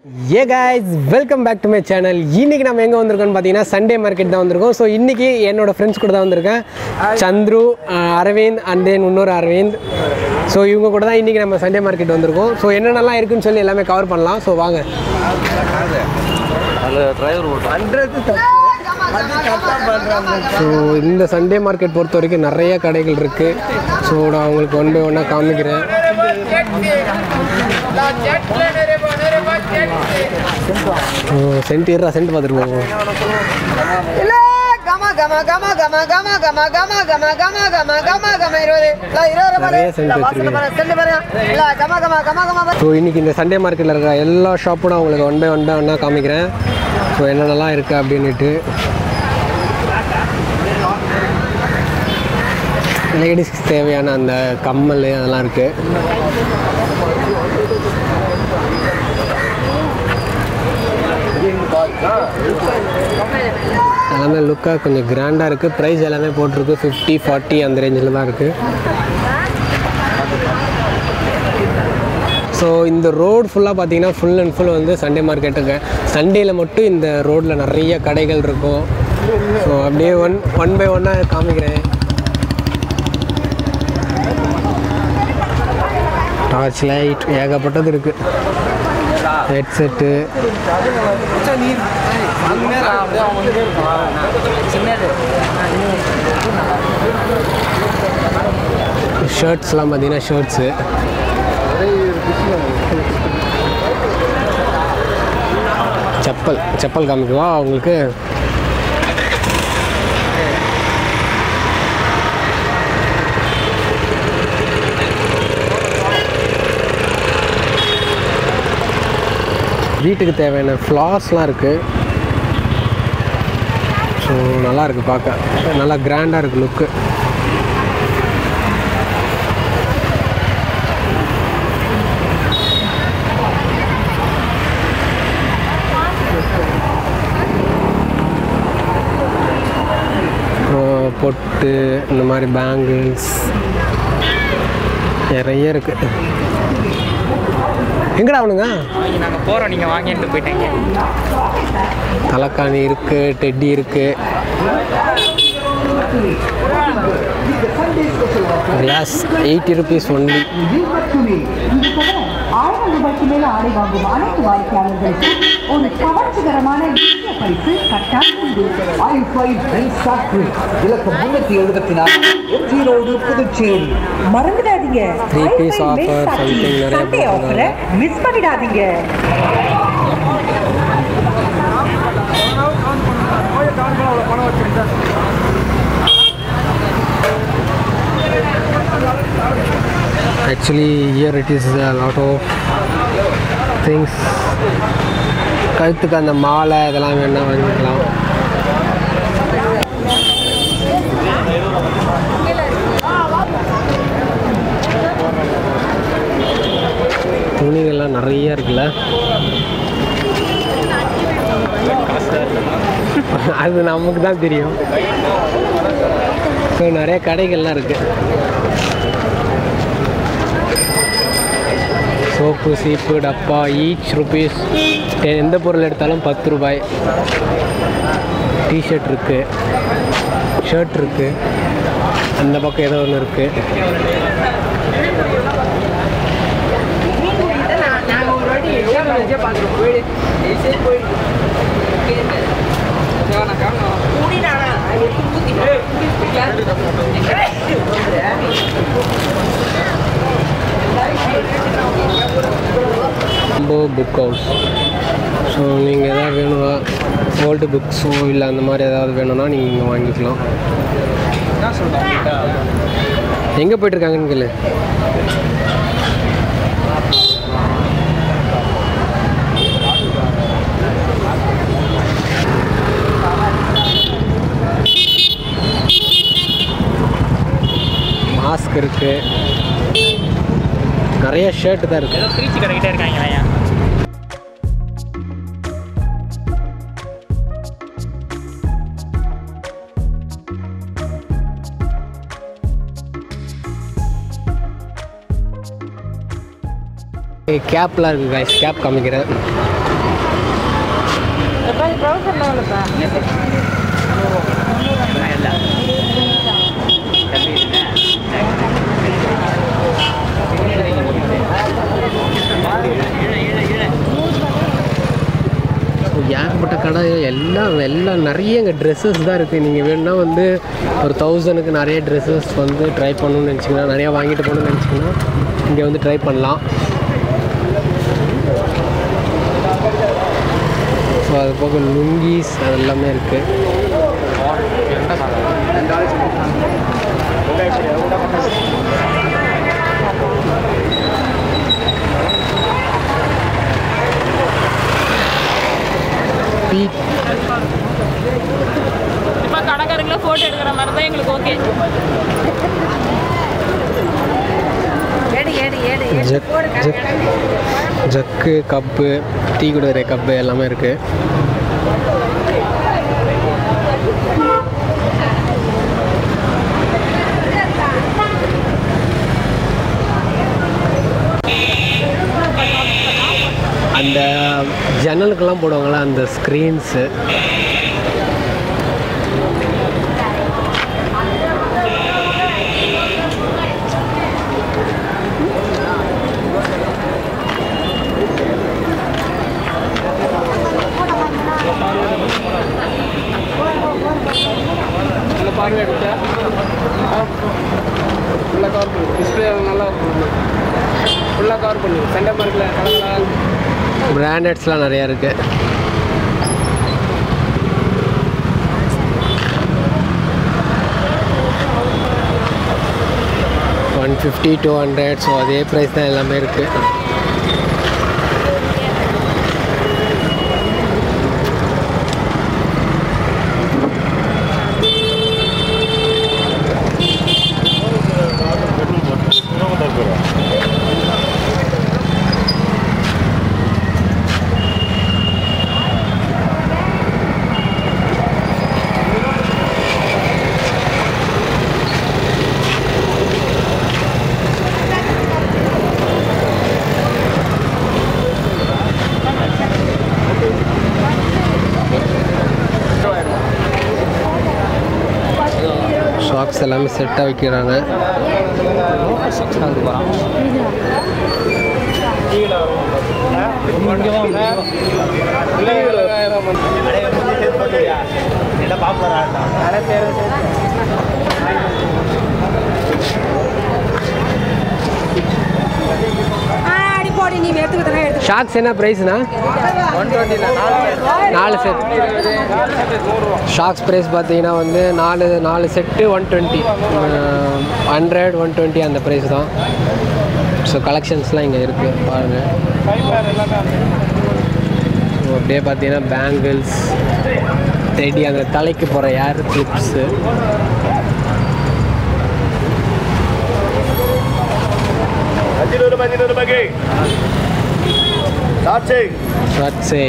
A guys welcome back to my channel இன்னைக்கு நம்ம எங்கே வந்திருக்கோம்னு பார்த்தீங்கன்னா சண்டே மார்க்கெட் தான் வந்திருக்கோம் ஸோ இன்னைக்கு என்னோட ஃப்ரெண்ட்ஸ் கூட தான் வந்திருக்கேன் சந்துரு அஹ், அரவிந்த் அண்ட் தென் இன்னொரு அரவிந்த் ஸோ இவங்க கூட தான் இன்னைக்கு நம்ம சண்டே மார்க்கெட் வந்திருக்கோம் ஸோ என்னென்னலாம் இருக்குன்னு சொல்லி எல்லாமே கவர் பண்ணலாம் ஸோ வாங்க ஸோ இந்த சண்டே மார்க்கெட் பொறுத்த வரைக்கும் நிறைய கடைகள் இருக்குது ஸோ நான் உங்களுக்கு ஒன் பை ஒன்னாக காமிக்கிறேன் ஸோ சென்ட் ஏறா சென்ட் பார்த்துட்டு போவோம் ಇಲ್ಲ ಗಮ ಗಮ ಗಮ ಗಮ ಗಮ ಗಮ ಗಮ ಗಮ ಗಮ ಗಮ ಗಮ ಗಮ ಇರೋದು ಇಲ್ಲ ಇರೋರು ಬರ நிறைய scent ಇಲ್ಲ ವಾಸನೆ வச்சிருக்கீங்க. ಬರ ಸ್ಮೆಲ್ ಬರ ಇಲ್ಲ ಗಮ ಗಮ ಗಮ ಗಮ ಬರ ஸோ இன்றைக்கி இந்த சண்டே மார்க்கெட்டில் இருக்கிற எல்லா ஷாப்பும் நான் உங்களுக்கு ஒன் பை ஒன் பை ஒன்னாக காமிக்கிறேன் ஸோ என்னென்னலாம் இருக்குது அப்படின்ட்டு லேடிஸ்க்கு தேவையான அந்த கம்மல் அதெல்லாம் இருக்குது எல்லாமே லுக்காக கொஞ்சம் கிராண்டாக இருக்குது ப்ரைஸ் எல்லாமே போட்டிருக்கு ஃபிஃப்டி ஃபார்ட்டி அந்த ரேஞ்சில் தான் இருக்குது ஸோ இந்த ரோடு ஃபுல்லாக பார்த்தீங்கன்னா ஃபுல் அண்ட் ஃபுல் வந்து சண்டே மார்க்கெட்டுங்க சண்டேயில் மட்டும் இந்த ரோட்டில் நிறைய கடைகள் இருக்கும் ஸோ அப்படியே ஒன் ஒன் பை ஒன்னாக காமிக்கிறேன் டார்ச் லைட் ஏகப்பட்டது இருக்குது ஹெட்செட்டு ஷர்ட்ஸ்லாம் பார்த்தீங்கன்னா ஷர்ட்ஸு செப்பல் செப்பல் காமிக்குவா உங்களுக்கு வீட்டுக்கு தேவையான ஃப்ளாஸ்லாம் இருக்குது ஸோ நல்லா இருக்கு பார்க்க நல்லா கிராண்டாக இருக்குது லுக்கு அப்புறம் பொட்டு இந்த மாதிரி பேங்கிள்ஸ் நிறைய இருக்கு எங்கடா அவனுங்க நாங்கள் போகிறோம் நீங்கள் வாங்கிட்டு போயிட்டீங்க தலைக்காணி இருக்கு டெட்டி இருக்கு கிளாஸ் எயிட்டி ருபீஸ் ஒன்லி ஆயிரம் ரூபாய்க்கு மேல ஆடை வாங்கும் அனைத்து வாடிக்கையாளர்களுக்கும் ஒரு கவர்ச்சிகரமான இந்திய பரிசு கட்டாயம் உண்டு. இலக்கம் முன்னூத்தி எழுபத்தி நாலு எம்ஜி ரோடு புதுச்சேரி மறந்துடாதீங்க Three piece Hi-Fi offer, Made Factory something நிறைய Sunday போட்டிருக்காங்க. offer-அ மிஸ் பண்ணிடாதீங்க actually year it is lot of things கழுத்துக்கு அந்த மாலை இதெல்லாம் வேணா வாங்கிக்கலாம் துணிகள்லாம் நிறைய இருக்குல்ல அது நமக்கு தான் தெரியும் ஸோ நிறைய கடைகள்லாம் இருக்குது சோப்பு சீப்பு டப்பா ஈச் ருபீஸ் எந்த பொருள் எடுத்தாலும் பத்து ரூபாய் டிஷர்ட் இருக்குது ஷர்ட் இருக்குது அந்த பக்கம் ஏதோ ஒன்று இருக்குது ரொம்ப புக் ஹவுஸ் ஸோ நீங்கள் எதாவது வேணும்னா ஓல்டு புக்ஸோ இல்லை அந்த மாதிரி ஏதாவது வேணும்னா நீங்கள் இங்கே வாங்கிக்கலாம் எங்கே போயிட்டுருக்காங்கன்னு கேளு மாஸ்க் இருக்குது நிறைய ஷர்ட் தான் இருக்குது ஏதோ திருச்சி கடைக்கிட்டே இருக்காங்க ஐயா கேப்லாம் இருக்குது guys கேப் காமிக்கிறேன் ஏகப்பட்ட கடை எல்லாம் எல்லாம் நிறைய இங்கே ட்ரெஸ்ஸஸ் தான் இருக்குது நீங்கள் வேணும்னா வந்து ஒரு தௌசண்ட்க்கு நிறைய ட்ரெஸ்ஸஸ் வந்து ட்ரை பண்ணணும்னு நினச்சிங்கன்னா நிறையா வாங்கிட்டு போகணும்னு நினச்சிங்கன்னா இங்கே வந்து ட்ரை பண்ணலாம் ஸோ அது போக லுங்கீஸ் அது எல்லாமே இருக்குது பீக் இப்போ கடைக்காரங்கள ஃபோட்டோ எடுக்கிற மாதிரி தான் எங்களுக்கு ஓகே ஏடு ஏடு ஏடு jug jug jug cup tea குடிக்கிற கப்பு எல்லாமே இருக்குது அந்த ஜன்னலுக்கெல்லாம் போடுவாங்கள்ல அந்த ஸ்க்ரீன்ஸு பார்வை எடுத்தா ஃபுல்லாக கவர் பண்ணு டிஸ்பிளே நல்லா இருக்கும் ஃபுல்லாக கவர் பண்ணு சண்டே மார்க்கில் கலக்கலாம் பிராண்டட்ஸ்லாம் நிறையா இருக்குது one fifty two hundred so அதே ப்ரைஸ் தான் எல்லாமே இருக்குது ஷாக்ஸ் எல்லாமே செட்டாக வைக்கிறாங்க அடி போடி நீ எடுத்துக்கிட்டே எடுத்து ஷாக்ஸ் என்ன ப்ரைஸ்னா ஒன் டுவெண்ட்டி நாலு செட் ஷாக்ஸ் ப்ரைஸ் பார்த்தீங்கன்னா வந்து நாலு நாலு set one twenty hundred one twenty அந்த ப்ரைஸ் தான் ஸோ கலெக்ஷன்ஸ்லாம் இங்கே இருக்குது பாருங்கள் ஸோ அப்படியே பார்த்தீங்கன்னா பேங்கிள்ஸ் டெடி அந்த தலைக்கு போகிற ஏர் கிளிப்ஸு ಹದಿನೂರು ಹದಿನೂರು ಬಗ್ಗೆ ಸಾಕ್ಷಿ ரட்ஸே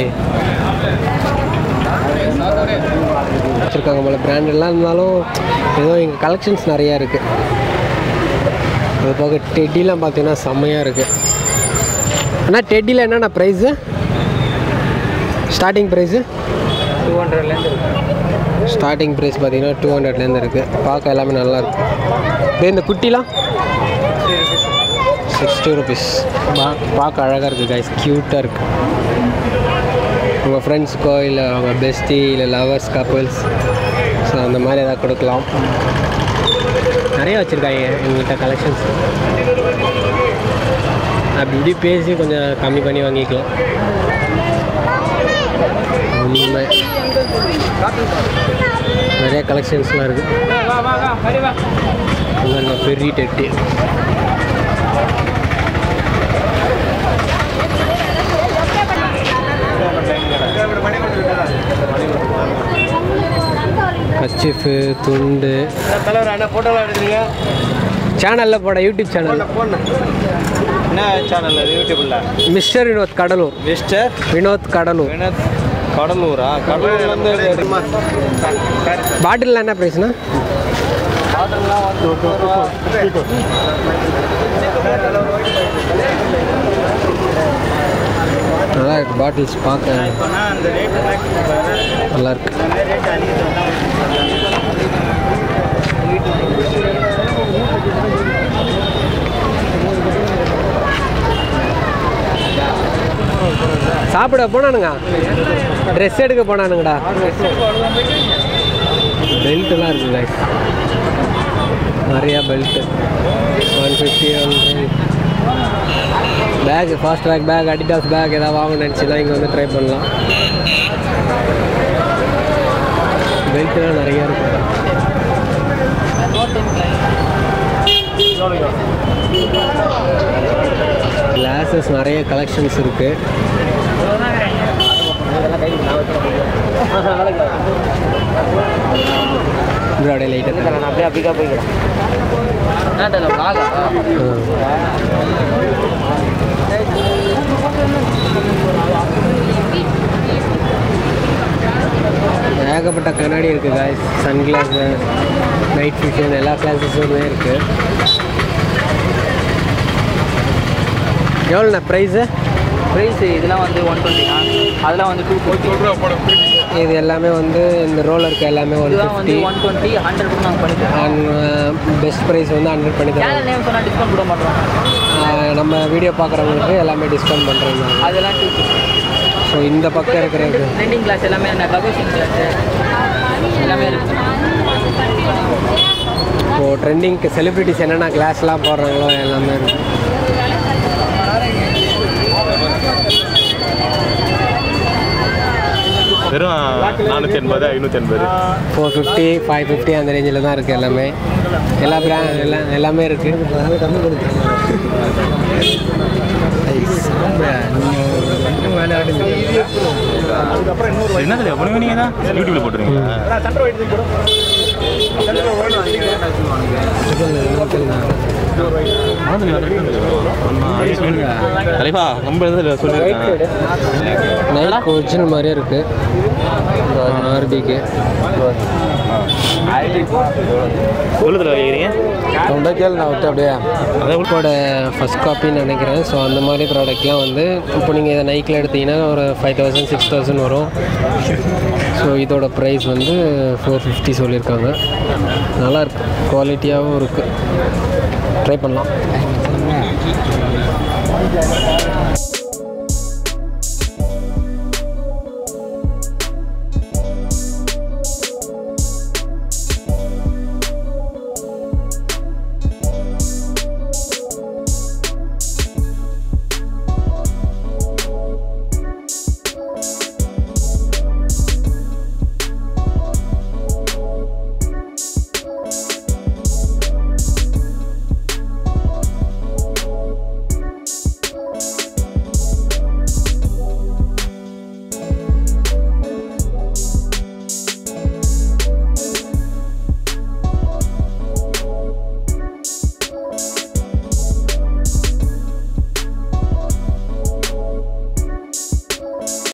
வச்சுருக்காங்க போல பிராண்டெல்லாம் இருந்தாலும் ஏதோ எங்கள் கலெக்ஷன்ஸ் நிறையா இருக்குது அது போக டெட்டிலாம் பார்த்தீங்கன்னா செம்மையாக இருக்குது அண்ணா டெட்டியில் என்னென்ன ப்ரைஸு ஸ்டார்டிங் ப்ரைஸு டூ ஹண்ட்ரட்லேருந்து இருக்கு ஸ்டார்டிங் ப்ரைஸ் பார்த்தீங்கன்னா டூ ஹண்ட்ரட்லேருந்து இருக்குது பார்க்க எல்லாமே நல்லா இருக்கு இதே இந்த குட்டிலாம் சிக்ஸ்டி ருபீஸ் பா பார்க்க அழகாக இருக்குது கைஸ் க்யூட்டாக இருக்குது உங்கள் ஃப்ரெண்ட்ஸுக்கோ இல்லை அவங்க பெஸ்டி இல்லை லவர்ஸ் கப்புள்ஸ் ஸோ அந்த மாதிரி ஏதாவது கொடுக்கலாம் நிறைய வச்சுருக்காங்க எங்கள்கிட்ட கலெக்ஷன்ஸ் அப்படி இப்படி பேசி கொஞ்சம் கம்மி பண்ணி வாங்கிக்கலாம் உண்மை நிறைய கலெக்ஷன்ஸ்லாம் இருக்குது வா வா வா ஹரி வா அங்கே பெரிய டெட்டு கச்சிஃபு துண்டு தலைவர் அண்ணா ஃபோட்டோலாம் எடுக்கிறீங்க சேனலில் போட யூடியூப் சேனல் என்ன சேனல் யூடியூப்ல மிஸ்டர் வினோத் கடலூர் மிஸ்டர் வினோத் கடலூர் வினோத் கடலூரா கடலூர்ல இருந்து பாட்டில் என்ன ப்ரைஸ்னா நல்லா இருக்கு பாட்டில்ஸ் பார்க்க நல்லா இருக்கு சாப்பிட போனானுங்க ட்ரெஸ் எடுக்க போனானுங்கடா பெல்ட்லாம் இருக்கு guys. நிறையா belt one fifty hundred bag fast bag bag Adidas bag ஏதாவது வாங்கணும்னு நினச்சினா இங்கே வந்து ட்ரை பண்ணலாம் பெல்ட்லாம் நிறையா இருக்கு கிளாஸஸ் நிறைய கலெக்ஷன்ஸ் இருக்குது அப்படியே லைட்டாக அப்படியே அப்படிக்கா போய்க்கிறேன் ஏகப்பட்ட கண்ணாடி இருக்குது guys sun glass night vision எல்லா கிளாஸஸுமே இருக்குது எவ்வளோண்ணா ப்ரைஸு ப்ரைஸ் இதெல்லாம் வந்து ஒன் டுவெண்ட்டி அதெல்லாம் வந்து டூ ஃபிஃப்டி இது எல்லாமே வந்து இந்த ரோலருக்கு எல்லாமே ஒன் இதுதான் வந்து ஃபிஃப்டி ஒன் டுவெண்ட்டி ஹண்ட்ரட் கூட நாங்கள் பண்ணிக்கிறோம் பெஸ்ட் ப்ரைஸ் வந்து ஹண்ட்ரட் பண்ணி சேனல் தரோம் நேம் சொன்னால் டிஸ்கவுண்ட் கூட மாட்டோம் ஆஹ் நம்ம வீடியோ பார்க்குறவங்களுக்கு எல்லாமே டிஸ்கவுண்ட் பண்ணுறோம் அதெல்லாம் டூ ஃபிஃப்டி ஸோ இந்த பக்கம் இருக்கிறது ட்ரெண்டிங் கிளாஸ் எல்லாமே என்ன பகவசிங் கிளாஸ் எல்லாமே இருக்கு இப்போது ட்ரெண்டிங்க்கு செலிப்ரிட்டிஸ் என்னென்ன கிளாஸ்லாம் போடுறாங்களோ எல்லாமே இருக்கு வெறும் நானூற்றி எண்பது ஐநூற்றி எண்பது ஃபோர் ஃபிஃப்டி ஃபைவ் ஃபிஃப்டி அந்த ரேஞ்சில் தான் இருக்குது எல்லாமே எல்லா பிராண்ட் எல்லாம் எல்லாமே இருக்குது என்னது எவ்வளோ நீங்கள் தான் யூடியூப்ல போட்டுருங்க தலைவா ரொம்ப இதில் சொல்லியிருக்கேன் நைட் ஒரிஜினல் மாதிரியே இருக்குது ஆர்பிக்கு எவ்வளோ தடவை கேட்குறீங்க தொண்டைக்கால் நான் விட்டு அப்படியே அதான் புக்கோட ஃபஸ்ட் காப்பின்னு நினைக்கிறேன் ஸோ அந்த மாதிரி ப்ராடக்ட்லாம் வந்து இப்போ நீங்கள் இதை நைக்கில் எடுத்தீங்கன்னா ஒரு ஃபைவ் தௌசண்ட் சிக்ஸ் தௌசண்ட் வரும் ஸோ இதோட ப்ரைஸ் வந்து ஃபோர் ஃபிஃப்டி சொல்லியிருக்காங்க நல்லா இருக்கு குவாலிட்டியாகவும் இருக்குது ட்ரை பண்ணலாம்